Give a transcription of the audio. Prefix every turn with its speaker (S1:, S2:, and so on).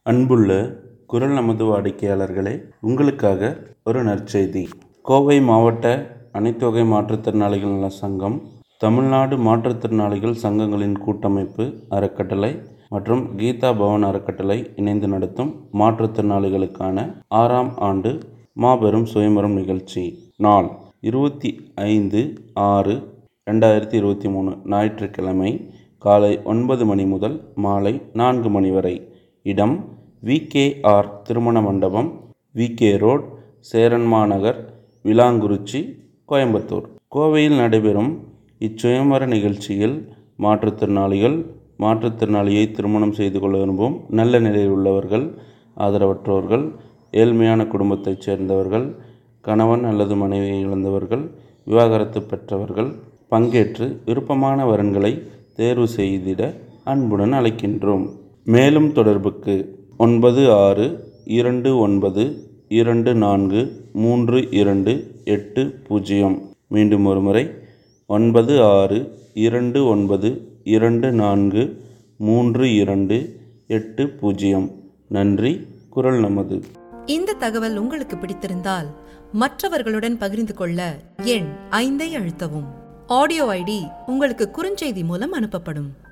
S1: அன்புள்ள குரல் நமது வாடிக்கையாளர்களே உங்களுக்காக ஒரு நற்செய்தி கோவை மாவட்ட அனைத்து வகை மாற்றுத்திறனாளிகள் நல சங்கம் தமிழ்நாடு மாற்றுத்திறனாளிகள் சங்கங்களின் கூட்டமைப்பு அறக்கட்டளை மற்றும் கீதா பவன் அறக்கட்டளை இணைந்து நடத்தும் மாற்றுத்திறனாளிகளுக்கான ஆறாம் ஆண்டு மாபெரும் சுயமரம் நிகழ்ச்சி நாள் இருபத்தி ஐந்து ஆறு ரெண்டாயிரத்தி இருபத்தி மூணு ஞாயிற்றுக்கிழமை காலை ஒன்பது மணி முதல் மாலை நான்கு மணி வரை இடம் விகேஆர் திருமண மண்டபம் விகே ரோட் சேரன்மா நகர் விலாங்குறிச்சி கோயம்புத்தூர் கோவையில் நடைபெறும் இச்சுயமர நிகழ்ச்சியில் மாற்றுத்திறனாளிகள் மாற்றுத்திறனாளியை திருமணம் செய்து கொள்ள விரும்பும் நல்ல நிலையில் உள்ளவர்கள் ஆதரவற்றோர்கள் ஏழ்மையான குடும்பத்தைச் சேர்ந்தவர்கள் கணவன் அல்லது மனைவியை இழந்தவர்கள் விவாகரத்து பெற்றவர்கள் பங்கேற்று விருப்பமான வரன்களை தேர்வு செய்திட அன்புடன் அழைக்கின்றோம் மேலும் தொடர்புக்கு ஒன்பது ஆறு இரண்டு ஒன்பது இரண்டு நான்கு மூன்று இரண்டு எட்டு பூஜ்ஜியம் மீண்டும் ஒருமுறை ஒன்பது ஆறு இரண்டு ஒன்பது இரண்டு நான்கு மூன்று இரண்டு எட்டு பூஜ்ஜியம் நன்றி குரல் நமது
S2: இந்த தகவல் உங்களுக்கு பிடித்திருந்தால் மற்றவர்களுடன் பகிர்ந்து கொள்ள எண் ஐந்தை அழுத்தவும் ஆடியோ ஐடி உங்களுக்கு குறுஞ்செய்தி மூலம் அனுப்பப்படும்